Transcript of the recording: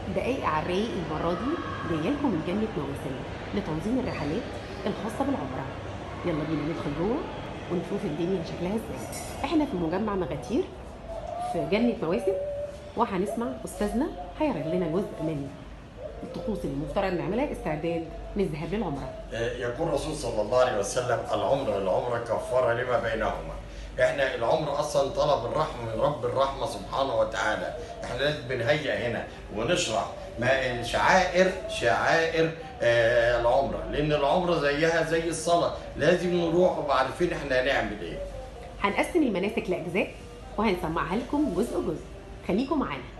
دقايق على الرايق المرة دي جاية لكم من جنة مواسم لتنظيم الرحلات الخاصة بالعمرة يلا بينا ندخل جوه ونشوف الدنيا شكلها ازاي احنا في مجمع مغاتير في جنة مواسم وهنسمع استاذنا هيعرض لنا جزء من الطقوس اللي المفترض نعملها استعداد للذهاب للعمرة يقول الرسول صلى الله عليه وسلم العمر العمر كفاره لما بينهما احنا العمر اصلا طلب الرحمه من رب الرحمه سبحانه وتعالى احنا لازم بنهيئ هنا ونشرح ما الشعائر شعائر آه العمره لان العمره زيها زي الصلاه لازم نروح وعارفين احنا هنعمل ايه هنقسم المناسك لأجزاء وهنسمعها لكم جزء جزء خليكم معانا